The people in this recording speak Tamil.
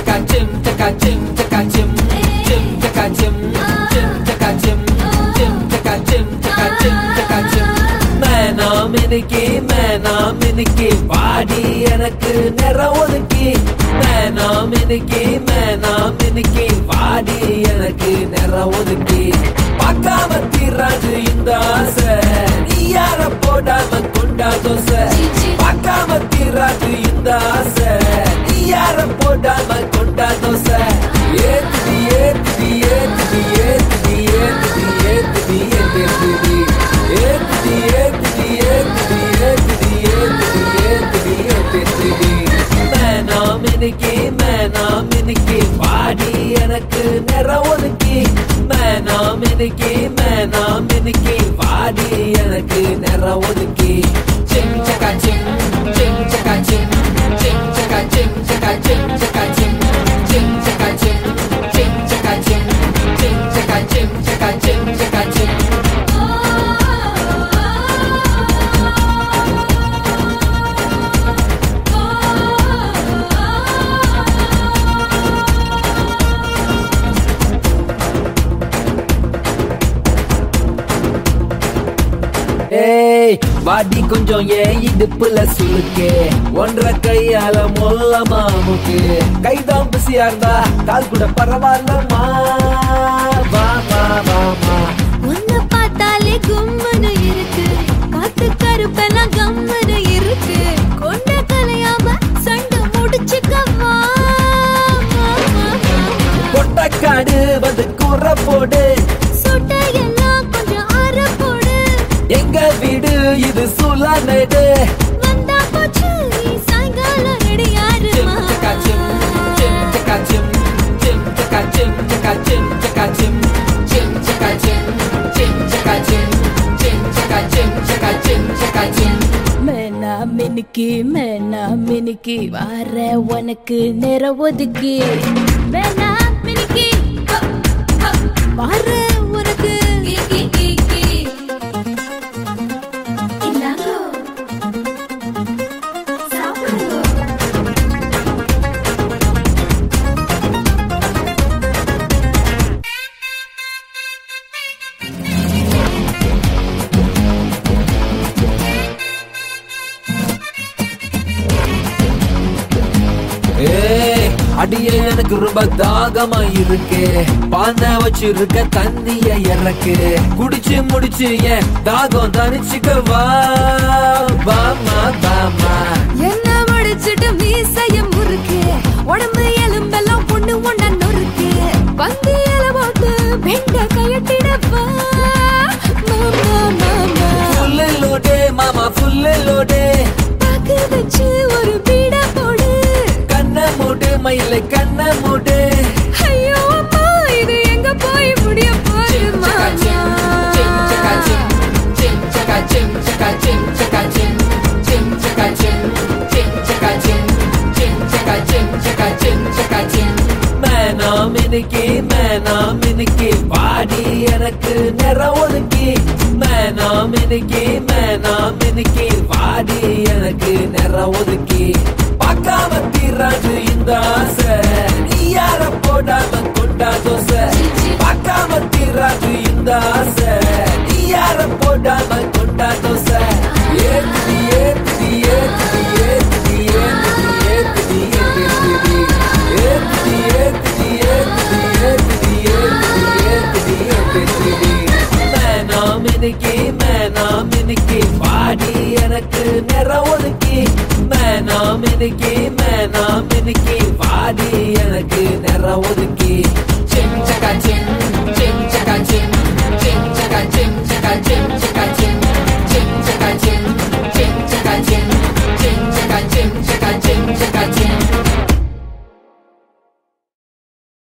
chaka chim chaka chim chaka chim chim chaka chim chim chaka chim chim chaka chim chaka chim chaka chim மேனா மினுக்கி மேனா மினுக்கி பாடி எனக்கு நிற ஒதுக்கி மேனா மினுக்கி மேனா மினுக்கி பாடி எனக்கு நிற ஒதுக்கி பார்க்காம தீராது இந்த ஆசை நீ யார போடாம கொண்டா தோசை பார்க்காம தீராது இந்த ஆசை நீ யார போடாம கொண்டா தோசை ஏத்துடி ஏத்துடி ஏத்துடி ஏத்துடி ஏத்துடி ஏத்துடி ஏத்துடி ஏத்துடி ஏத்துடி ஏத்துடி ஏத்துடி ஏத்துடி ஏத்துடி ஏத்துடி மேனா மினுக்கி மேனா மினுக்கி பாடி எனக்கு நிற ஒதுக்கி மேனா மினுக்கி மேனா மினுக்கி பாடி எனக்கு நிற ஒதுக்கி சிம் சக்கா சிம் சிம் சக்கா சிம் சிம் சக்கா சிம் சக்கா சிம் சக்கா சிம் சிம் சக்கா சிம் சிம் சக்கா சிம் சிம் சக்கா சிம் சக்கா சிம் சக்கா சிம் ஏய் வாடி கொஞ்சம் ஏன் இடுப்புல சுளுக்கு ஒன்றரை கையால மொல்லமா முக்கு கைதான் பிஸியா இருந்தா கால் கூட பரவாயில்லம்மா வா வா வா வா உன்னை பார்த்தாலே கும்முன்னு இருக்கு காத்து கருப்பெல்லாம் கம்முன்னு இருக்கு கொண்ட கலையாம சண்டை முடிச்சுக்கவா கொட்டக்காடு வந்து கூற போடு சுட்டையெல்லாம் கொஞ்சம் ஆற போடு எங்க வீடு இது சுலானடு வந்தா போச்சு நீ சாயங்காலம் ரெடி சிம் சக்கா சிம் சிம் சக்கா சிம் சிம் சக்கா சிம் சக்கா சிம் சக்கா சிம் சிம் சக்கா சிம் சிம் சக்கா சிம் சிம் சக்கா சிம் சக்கா சிம் சக்கா சிம் மேனா மினுக்கி மேனா மினுக்கி வார உனக்கு நிற ஒதுக்கி மேனா மினுக்கி வார உனக்கு ஏய், அடியே எனக்கு ரொம்ப தாகமா இருக்கு பானை வச்சிருக்க தண்ணிய இறக்கு குடிச்சு முடிச்சு ஏன் தாகம் தனிச்சுக்க வா வாமா வாமா என்ன முடிச்சிட்டு மீசையும் முறுக்கு உடம்பு எலும்பெல்லாம் பொண்ணு ஒண்ணா நொறுக்கு பந்து இல போட்டு வெண்ட கையட்டிடப்பா மாமா மாமா ஃபுல்லு லோடே மாமா ஃபுல்லு லோடே பாக்கு வச்சு ஒரு பீட போடு கண்ண மூடு மயில கண்ண மூடு ஐயோ அம்மா இது எங்க போய் முடிய போகுது சிம் சக்கா சிம் சிம் சக்கா சிம் சிம் சக்கா சிம் சக்கா சிம் சக்கா சிம் சிம் சக்கா சிம் சிம் சக்கா சிம் சிம் சக்கா சிம் சக்கா சிம் சக்கா சிம் மேனா மினுக்கி மேனா மினுக்கி பாடி எனக்கு நிற ஒதுக்கி மேனா மினுக்கி மேனா மினுக்கி பாடி எனக்கு நிற ஒதுக்கி பார்க்காம தீராது இந்த ஆசை நீ யார போடாம கொண்டா தோசை பார்க்காம தீராது இந்த ஆசை நீ யார போடாம கொண்டா தோசை ஏத்துடி ஏத்துடி ஏத்துடி ஏத்துடி ஏத்துடி ஏத்துடி ஏத்துடி ஏத்துடி ஏத்துடி ஏத்துடி ஏத்துடி ஏத்துடி ஏத்துடி ஏத்துடி மேனா மினுக்கி மேனா மினுக்கி பாடி எனக்கு நிற ஒதுக்கி மேனா மினுக்கி மேனா மினுக்கி பாடி எனக்கு நிற ஒதுக்கி சிம் சக்கா சிம்